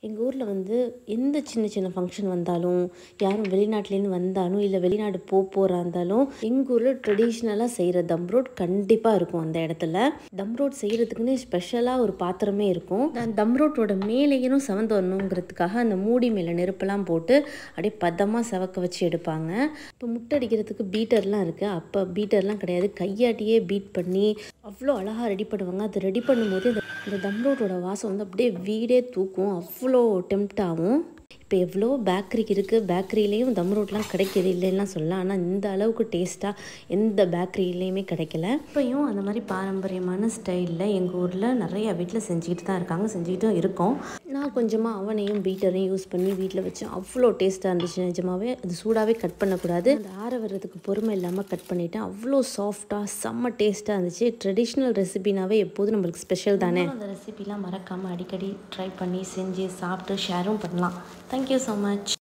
எங்கள் ஊரில் வந்து எந்த சின்ன சின்ன ஃபங்க்ஷன் வந்தாலும் யாரும் வெளிநாட்டிலேருந்து வந்தாலும் இல்லை வெளிநாடு போக போகிறா இருந்தாலும் எங்கள் ஊரில் ட்ரெடிஷ்னலாக செய்கிற தம் ரோட் கண்டிப்பாக இருக்கும் அந்த இடத்துல தம் ரோட் செய்கிறதுக்குன்னு ஸ்பெஷலாக ஒரு பாத்திரமே இருக்கும் அந்த தம் ரோட்டோட மேலேயும் செவந்து வரணுங்கிறதுக்காக அந்த மூடி மேலே நெருப்பெல்லாம் போட்டு அப்படியே பதமாக செவக்க வச்சு எடுப்பாங்க இப்போ முட்டை அடிக்கிறதுக்கு பீட்டர்லாம் இருக்குது அப்போ பீட்டர்லாம் கிடையாது கையாட்டியே பீட் பண்ணி அவ்வளோ அழகாக ரெடி பண்ணுவாங்க அது ரெடி பண்ணும்போது இந்த இந்த தம் ரோட்டோட வாசம் வந்து அப்படியே வீடே தூக்கும் அவ்வளோ டெம்ட் ஆகும் இப்போ எவ்வளோ பேக்கரிக்கு இருக்குது பேக்கரியிலையும் தம் ரோட்லாம் கிடைக்கிது இல்லைன்னா சொல்லலாம் ஆனால் இந்த அளவுக்கு டேஸ்ட்டாக எந்த பேக்கரியிலையுமே கிடைக்கல இப்போயும் அந்த மாதிரி பாரம்பரியமான ஸ்டைலில் எங்கள் ஊரில் நிறைய வீட்டில் செஞ்சுக்கிட்டு தான் இருக்காங்க செஞ்சுக்கிட்டும் இருக்கோம் நான் கொஞ்சமாக அவனையும் பீட்டரையும் யூஸ் பண்ணி வீட்டில் வச்சு அவ்வளோ டேஸ்ட்டாக இருந்துச்சு நிஜமாவே அது சூடாகவே கட் பண்ணக்கூடாது அந்த ஆற வர்றதுக்கு பொறுமை இல்லாமல் கட் பண்ணிட்டேன் அவ்வளோ சாஃப்டாக செம்ம டேஸ்ட்டாக இருந்துச்சு ட்ரெடிஷ்னல் ரெசிபினாவே எப்போதும் நம்மளுக்கு ஸ்பெஷல் தானே அந்த ரெசிபிலாம் மறக்காமல் அடிக்கடி ட்ரை பண்ணி செஞ்சு சாப்பிட்டு ஷேரும் பண்ணலாம் தேங்க்யூ ஸோ மச்